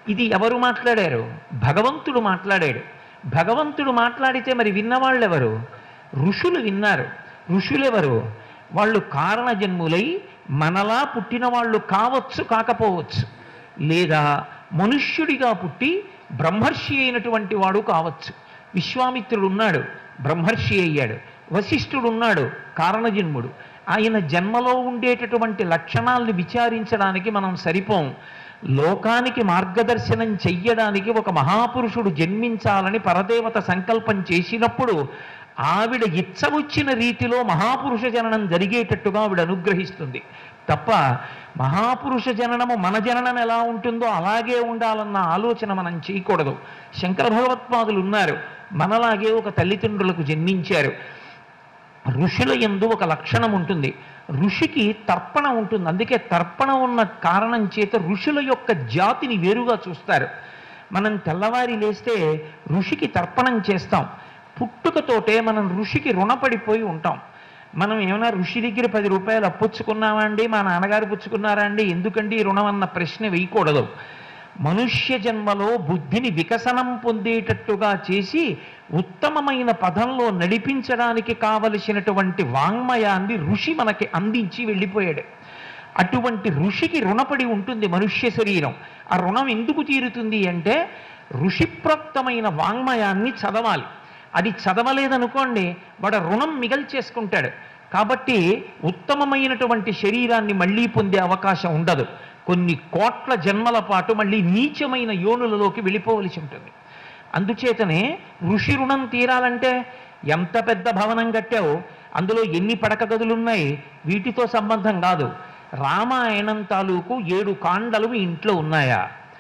ఇది ఎవరు మాట్లాడారు భగవంతుడు మాట్లాడాడు భగవంతుడు మాట్లాడితే మరి విన్నవాళ్ళు ఎవరు ఋషులు విన్నారు ఋషులెవరు వాళ్ళు కారణజన్ములై మనలా పుట్టిన వాళ్ళు కావచ్చు కాకపోవచ్చు లేదా మనుష్యుడిగా పుట్టి బ్రహ్మర్షి అయినటువంటి వాడు కావచ్చు విశ్వామిత్రుడు ఉన్నాడు బ్రహ్మర్షి అయ్యాడు వశిష్ఠుడు ఉన్నాడు కారణజన్ముడు ఆయన జన్మలో ఉండేటటువంటి లక్షణాలను విచారించడానికి మనం సరిపోం లోకానికి మార్గదర్శనం చెయ్యడానికి ఒక మహాపురుషుడు జన్మించాలని పరదేవత సంకల్పం చేసినప్పుడు ఆవిడ ఇచ్చవచ్చిన రీతిలో మహాపురుష జననం జరిగేటట్టుగా ఆవిడ అనుగ్రహిస్తుంది తప్ప మహాపురుష జననము మన జననం ఎలా ఉంటుందో అలాగే ఉండాలన్న ఆలోచన మనం చేయకూడదు శంకర భగవత్పాదులు ఉన్నారు మనలాగే ఒక తల్లిదండ్రులకు జన్మించారు ఋషుల ఎందు ఒక లక్షణం ఉంటుంది ఋషికి తర్పణ ఉంటుంది అందుకే తర్పణ ఉన్న కారణం చేత ఋషుల యొక్క జాతిని వేరుగా చూస్తారు మనం తెల్లవారి లేస్తే ఋషికి తర్పణం చేస్తాం పుట్టుకతోటే మనం ఋషికి రుణపడిపోయి ఉంటాం మనం ఏమైనా ఋషి దగ్గర పది రూపాయలు అప్పుచ్చుకున్నామా అండి మా నాన్నగారు పుచ్చుకున్నారా అండి ఎందుకండి ఈ రుణం అన్న ప్రశ్న వేయకూడదు మనుష్య జన్మలో బుద్ధిని వికసనం పొందేటట్టుగా చేసి ఉత్తమమైన పదంలో నడిపించడానికి కావలసినటువంటి వాంగ్మయాన్ని ఋషి మనకి అందించి వెళ్ళిపోయాడు అటువంటి ఋషికి రుణపడి ఉంటుంది మనుష్య శరీరం ఆ రుణం ఎందుకు తీరుతుంది అంటే ఋషిప్రోక్తమైన వాంగ్మయాన్ని చదవాలి అది చదవలేదనుకోండి వాడు రుణం మిగల్చేసుకుంటాడు కాబట్టి ఉత్తమమైనటువంటి శరీరాన్ని మళ్ళీ పొందే అవకాశం ఉండదు కొన్ని కోట్ల జన్మల పాటు మళ్ళీ నీచమైన యోనులలోకి వెళ్ళిపోవలసి ఉంటుంది అందుచేతనే ఋషి రుణం తీరాలంటే ఎంత పెద్ద భవనం కట్టావు అందులో ఎన్ని పడక గదులున్నాయి వీటితో సంబంధం కాదు రామాయణం తాలూకు ఏడు కాండలు మీ ఇంట్లో ఉన్నాయా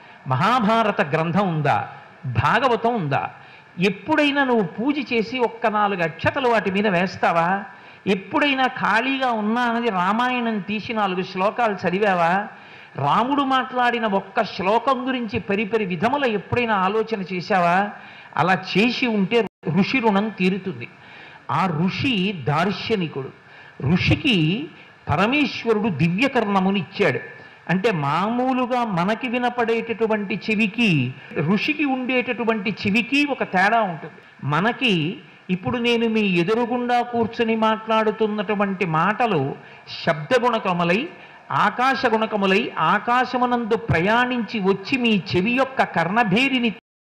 మహాభారత గ్రంథం ఉందా భాగవతం ఉందా ఎప్పుడైనా నువ్వు పూజ చేసి ఒక్క నాలుగు అక్షతలు వాటి మీద వేస్తావా ఎప్పుడైనా ఖాళీగా ఉన్నా అన్నది రామాయణం తీసి నాలుగు శ్లోకాలు చదివావా రాముడు మాట్లాడిన ఒక్క శ్లోకం గురించి పరిపరి విధముల ఎప్పుడైనా ఆలోచన చేశావా అలా చేసి ఉంటే ఋషి రుణం తీరుతుంది ఆ ఋషి దార్శనికుడు ఋషికి పరమేశ్వరుడు దివ్యకర్ణముని ఇచ్చాడు అంటే మామూలుగా మనకి వినపడేటటువంటి చెవికి ఋషికి ఉండేటటువంటి చెవికి ఒక తేడా ఉంటుంది మనకి ఇప్పుడు నేను మీ ఎదురుగుండా కూర్చుని మాట్లాడుతున్నటువంటి మాటలు శబ్దగుణకములై ఆకాశ గుణకములై ఆకాశమునందు ప్రయాణించి వచ్చి మీ చెవి యొక్క కర్ణభేరిని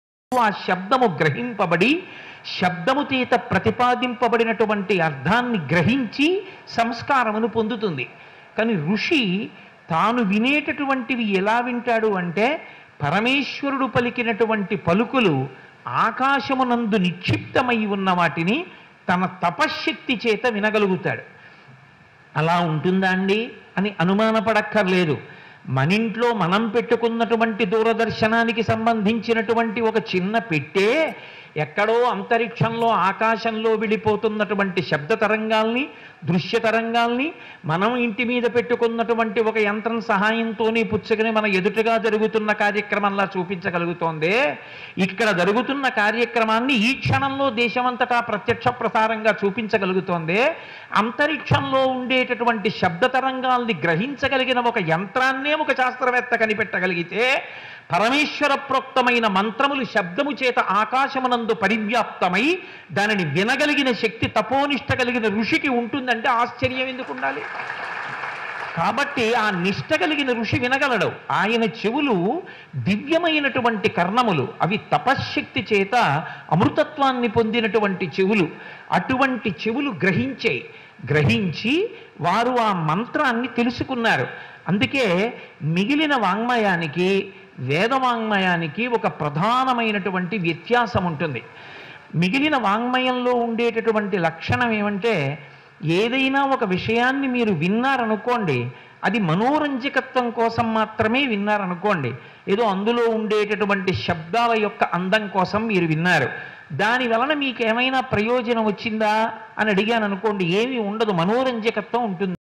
ఆ శబ్దము గ్రహింపబడి శబ్దము చేత ప్రతిపాదింపబడినటువంటి అర్థాన్ని గ్రహించి సంస్కారమును పొందుతుంది కానీ ఋషి తాను వినేటటువంటివి ఎలా వింటాడు అంటే పరమేశ్వరుడు పలికినటువంటి పలుకులు ఆకాశమునందు నిక్షిప్తమై ఉన్న వాటిని తన తపశ్శక్తి చేత వినగలుగుతాడు అలా ఉంటుందా అండి అని అనుమానపడక్కర్లేదు మన ఇంట్లో మనం పెట్టుకున్నటువంటి దూరదర్శనానికి సంబంధించినటువంటి ఒక చిన్న పెట్టే ఎక్కడో అంతరిక్షంలో ఆకాశంలో వెళ్ళిపోతున్నటువంటి శబ్ద తరంగాల్ని దృశ్య తరంగాల్ని మనం ఇంటి మీద పెట్టుకున్నటువంటి ఒక యంత్రం సహాయంతోనే పుచ్చుకుని మన ఎదుటగా జరుగుతున్న కార్యక్రమంలా చూపించగలుగుతోంది ఇక్కడ జరుగుతున్న కార్యక్రమాన్ని ఈ క్షణంలో దేశమంతటా ప్రత్యక్ష ప్రసారంగా చూపించగలుగుతోంది అంతరిక్షంలో ఉండేటటువంటి శబ్ద తరంగాల్ని గ్రహించగలిగిన ఒక యంత్రాన్నే ఒక శాస్త్రవేత్త కనిపెట్టగలిగితే పరమేశ్వర ప్రోక్తమైన మంత్రములు శబ్దము చేత ఆకాశమునందు పరివ్యాప్తమై దానిని వినగలిగిన శక్తి తపోనిష్ట కలిగిన ఋషికి ఉంటుందంటే ఆశ్చర్యం ఎందుకు ఉండాలి కాబట్టి ఆ నిష్ట కలిగిన ఋషి వినగలడు ఆయన చెవులు దివ్యమైనటువంటి కర్ణములు అవి తపశ్శక్తి చేత అమృతత్వాన్ని పొందినటువంటి చెవులు అటువంటి చెవులు గ్రహించే గ్రహించి వారు ఆ మంత్రాన్ని తెలుసుకున్నారు అందుకే మిగిలిన వాంగ్మయానికి వేదవాంగ్మయానికి ఒక ప్రధానమైనటువంటి వ్యత్యాసం ఉంటుంది మిగిలిన వాంగ్మయంలో ఉండేటటువంటి లక్షణం ఏమంటే ఏదైనా ఒక విషయాన్ని మీరు విన్నారనుకోండి అది మనోరంజకత్వం కోసం మాత్రమే విన్నారనుకోండి ఏదో అందులో ఉండేటటువంటి శబ్దాల యొక్క అందం కోసం మీరు విన్నారు దాని వలన మీకు ఏమైనా ప్రయోజనం వచ్చిందా అని అడిగాను అనుకోండి ఏమీ ఉండదు మనోరంజకత్వం ఉంటుంది